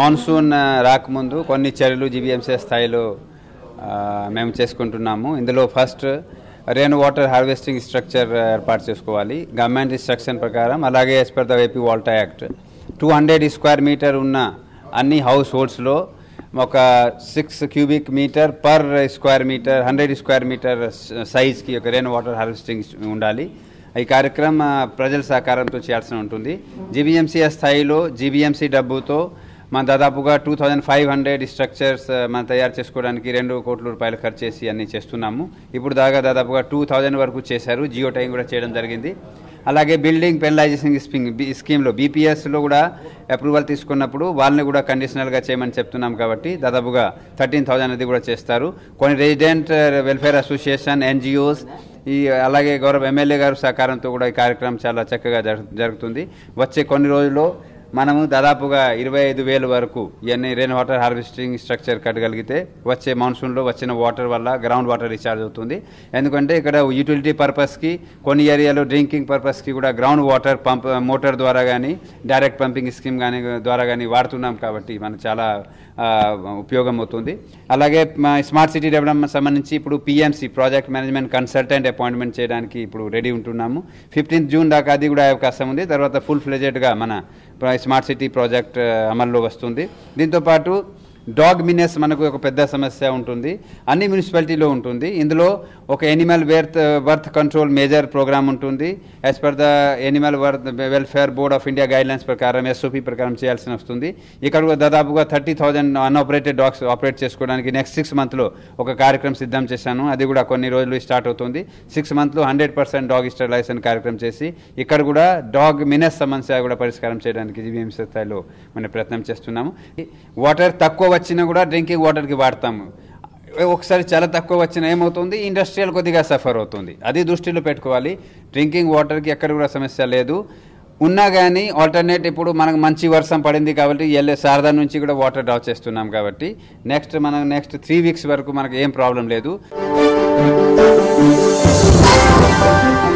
monsoon ఆ, రాకముందు కొన్ని చర్యలు జీబీఎంసీ స్థాయిలో ఆ, మేము చేసుకుంటున్నాము ఇందులో first rain water harvesting structure ఏర్పాటు చేసుకోవాలి గవర్నమెంట్ ఇన్స్ట్రక్షన్ ప్రకారం అలాగే as per the AP WALTA act two hundred square metre ఉన్న అన్ని హౌస్ హోల్డ్స్లో ఒక six cubic metre per square metre hundred square metre సైజ్కి ఒక రెయిన్ వాటర్ హార్వెస్టింగ్ ఉండాలి ఈ కార్యక్రమం ఆ, ప్రజల సహకారంతో చేయాల్సి ఉంటుంది జీబీఎంసీ స్థాయిలో జీబీఎంసీ డబ్బుతో మన దాదాపుగా two thousand five hundred structures మనం తయారు చేసుకోవడానికి రెండు కోట్ల రూపాయలు ఖర్చు చేసి అన్ని చేస్తున్నాము ఇప్పుడు దాకా దాదాపుగా టూ థౌజండ్ వరకు చేశారు జియో టైం కూడా చేయడం జరిగింది అలాగే బిల్డింగ్ పెనలైజేషన్ స్కీమ్ స్కీమ్లో బీపీఎస్లో కూడా అప్రూవల్ తీసుకున్నప్పుడు వాళ్ళని కూడా కండిషనల్గా చేయమని చెప్తున్నాం కాబట్టి దాదాపుగా థర్టీన్ థౌజండ్ అది కూడా చేస్తారు కొన్ని రెసిడెంట్ వెల్ఫేర్ అసోసియేషన్ ఎన్జిఓస్ ఈ అలాగే గౌరవ ఎమ్మెల్యే గారు సహకారంతో కూడా ఈ కార్యక్రమం చాలా చక్కగా జరు- జరుగుతుంది వచ్చే కొన్ని రోజుల్లో మనము దాదాపుగా ఇరవై ఐదు వేల వరకు ఇవన్నీ రెయిన్ వాటర్ హార్వెస్టింగ్ స్ట్రక్చర్ కట్టగలిగితే వచ్చే మాన్సూన్లో వచ్చిన వాటర్ వల్ల గ్రౌండ్ వాటర్ రీఛార్జ్ అవుతుంది ఎందుకంటే ఇక్కడ యూటిలిటీ పర్పస్కి కొన్ని ఏరియాలో డ్రింకింగ్ పర్పస్కి కూడా గ్రౌండ్ వాటర్ పంప్ మోటార్ ద్వారా కానీ డైరెక్ట్ పంపింగ్ స్కీమ్ కానీ ద్వారా కానీ వాడుతున్నాం కాబట్టి మనకు చాలా ఆ, ఉపయోగం అవుతుంది అలాగే మా స్మార్ట్ సిటీ డెవలప్మెంట్ సంబంధించి ఇప్పుడు PMC project management consultant appointment చేయడానికి ఇప్పుడు రెడీ ఉంటున్నాము ఫిఫ్టీన్త్ జూన్ దాకా అది కూడా అవకాశం ఉంది తర్వాత ఫుల్ ఫ్లెజెడ్గా మన ప్ర- స్మార్ట్ సిటీ ప్రాజెక్ట్ ఆ, అమల్లో వస్తుంది దీంతోపాటు డాగ్ మినెస్ మనకు ఒక పెద్ద సమస్య ఉంటుంది అన్ని మున్సిపాలిటీలో ఉంటుంది ఇందులో ఒక animal birth birth control major programme ఉంటుంది as per the animal birth welfare board of India guidelines ప్రకారం ఎస్ఓపి ప్రకారం చేయాల్సి వస్తుంది ఇక్కడ కూడా దాదాపుగా thirty thousand unoperated dogs operate చేసుకోవడానికి నెక్స్ట్ సిక్స్ మంత్లో ఒక కార్యక్రమం సిద్ధం చేశాను అది కూడా కొన్ని రోజులు స్టార్ట్ అవుతుంది సిక్స్ మంత్లో హండ్రెడ్ పర్సెంట్ డాగ్ స్టెరిలైజేషన్ కార్యక్రమం చేసి ఇక్కడ కూడా డాగ్ మినస్ సమస్య కూడా పరిష్కారం చేయడానికి జీవీఎంసీ స్థాయిలో మనం ప్రయత్నం చేస్తున్నాము వాటర్ తక్కువ వచ్చినా కూడా డ్రింకింగ్ వాటర్కి వాడతాము ఒకసారి చాలా తక్కువ వచ్చిన ఏమవుతుంది ఇండస్ట్రియల్ కొద్దిగా సఫర్ అవుతుంది అది దృష్టిలో పెట్టుకోవాలి డ్రింకింగ్ వాటర్కి ఎక్కడ కూడా సమస్య లేదు ఉన్నా కానీ ఆల్టర్నేట్ ఇప్పుడు మనకు మంచి వర్షం పడింది కాబట్టి ఎల్లే శారదా నుంచి కూడా వాటర్ డ్రా చేస్తున్నాం కాబట్టి నెక్స్ట్ మనం నెక్స్ట్ త్రీ వీక్స్ వరకు మనకు ఏం ప్రాబ్లం లేదు